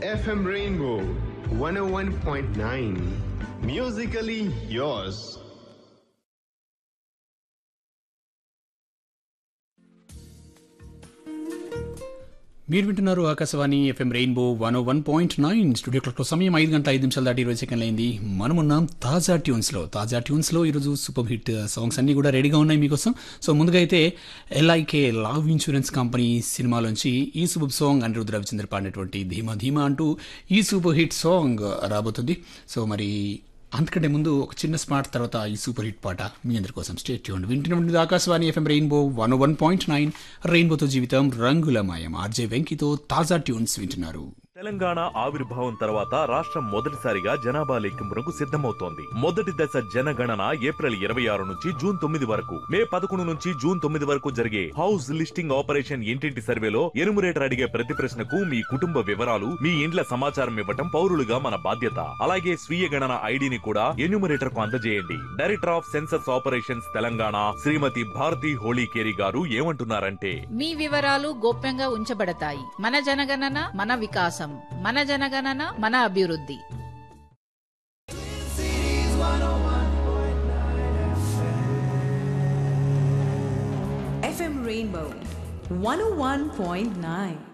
FM Rainbow 101.9. Musically yours. మీరు వింటున్నారు Akashvani FM rainbow one one point nine studio క్లాక్లో సమయం ఐదు గంటల ఐదు నిమిషాలు దాటి ఇరవై సెకండ్లు అయింది మనమున్నాం తాజా ట్యూన్స్లో తాజా ట్యూన్స్లో ఈరోజు సూపర్ హిట్ సాంగ్స్ అన్నీ కూడా రెడీగా ఉన్నాయి మీకోసం సో ముందుగా అయితే ఎల్ఐకే లవ్ ఇన్సూరెన్స్ కంపెనీ సినిమాలోంచి ఈ సూపర్ సాంగ్ అనిరుద్ధ రవిచంద్ర పాడినటువంటి ధీమా ధీమా అంటూ ఈ సూపర్ హిట్ సాంగ్ రాబోతుంది సో మరి అంతకంటే ముందు ఒక చిన్న స్మార్ట్ తర్వాత ఈ సూపర్ హిట్ పాట మీ అందరి కోసం స్టేట్ చేయండి వింటున్నటువంటి Akashvani FM rainbow one one point nine రెయిన్బోతో జీవితం రంగులమయం ఆర్జే వెంకితో తాజా ట్యూన్స్ వింటున్నారు తెలంగాణ ఆవిర్భావం తర్వాత రాష్ట్రం మొదటిసారిగా జనాభా లెక్కింపునకు సిద్ధమవుతోంది మొదటి దశ జనగణన ఏప్రిల్ ఇరవై ఆరు నుంచి జూన్ తొమ్మిది వరకు మే పదకొండు నుంచి జూన్ తొమ్మిది వరకు జరిగే హౌస్ లిస్టింగ్ ఆపరేషన్ ఇంటింటి సర్వేలో ఎనుమరేటర్ అడిగే ప్రతి ప్రశ్నకు మీ కుటుంబ వివరాలు మీ ఇండ్ల సమాచారం ఇవ్వటం పౌరులుగా మన బాధ్యత అలాగే స్వీయ గణన ఐడిని కూడా ఎన్యూమరేటర్ కు అందజేయండి director of census operations Telangana Shrimati Bharati Holikeri garu ఏమంటున్నారంటే మీ వివరాలు గోప్యంగా ఉంచబడతాయి మన జనగణన మన వికాసం మన జనగణన మన అభివృద్ధి FM Rainbow 101.9.